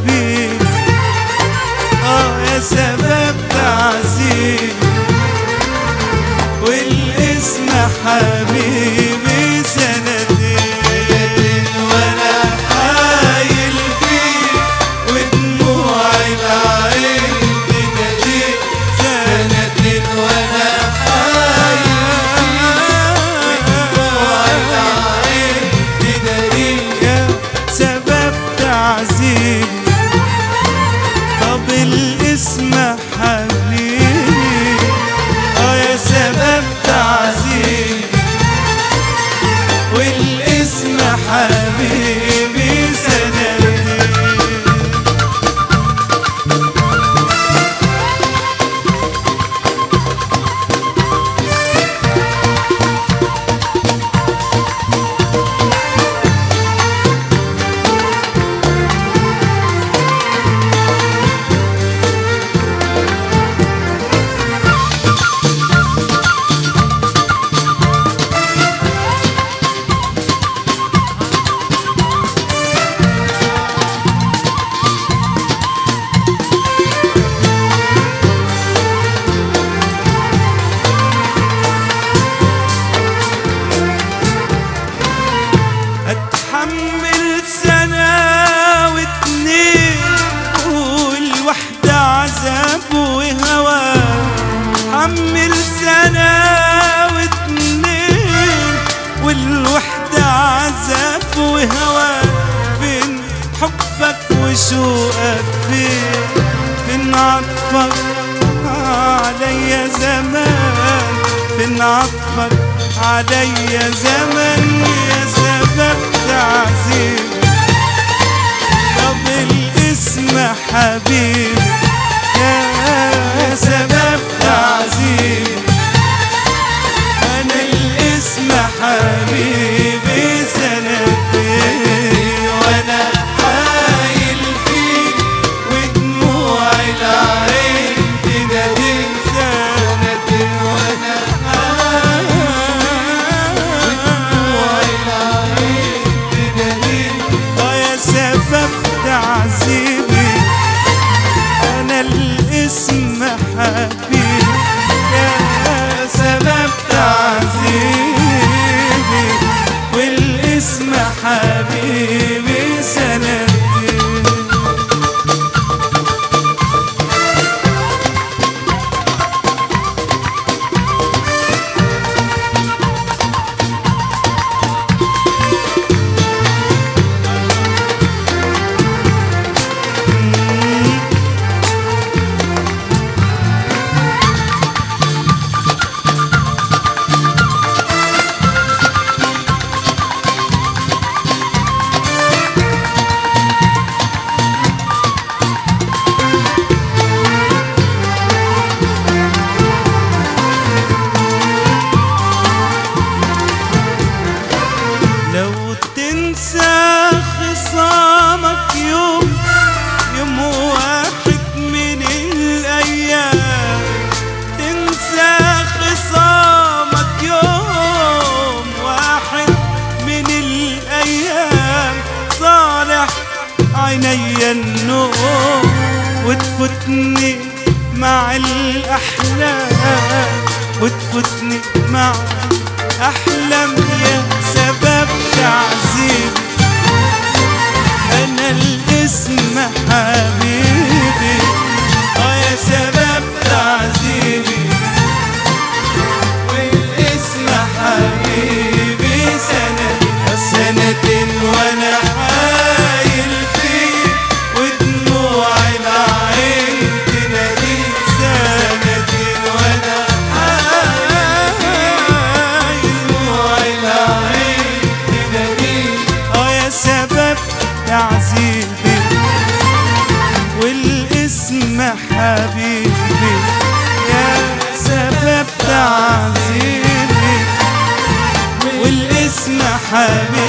حبيبي اه يا سبب تعذيب والاسم حبيبي سنتين وانا حايل فيه ودموع العين تناديك سنتين وانا حايل ودموع العين تناديك يا سبب تعذيبي طب الاسم حبيبي اه يا سبب تعذيبي والاسم حبيبي سنتين اتحمل سنة واتنين والوحدة عذاب وهوى اتحمل سنة واتنين والوحدة عذاب وهوى فين حبك وشوقك فين فين عطفك عليا زمان فين عطفك عليا زمان يا سبب تعذيب طب الاسم حبيبي يا سبب تعذيب انا الاسم حبيبي سنتين وانا حايل فيك ودموع العين تناديك سنتين وانا اه يا سبب تعذيبي انا الاسم حبيبي يا سبب تعذيبي والاسم حبيبي سنتين لو تنسى خصامك يوم يوم واحد من الأيام تنسى خصامك يوم واحد من الأيام صالح عيني النوم وتفوتني مع الأحلام وتفوتني مع أحلام يا سبب تعذيب أنا الاسم حبيبي آه يا سبب تعذيبي والاسم حبيبي سنة سنة وأنا حايل فيك ودموع العين تناديك سنة وأنا حايل دموع العين تناديك اه يا سبب تعذيبي والاسم حبيبي يا سبب تعذيبي والاسم حبيبي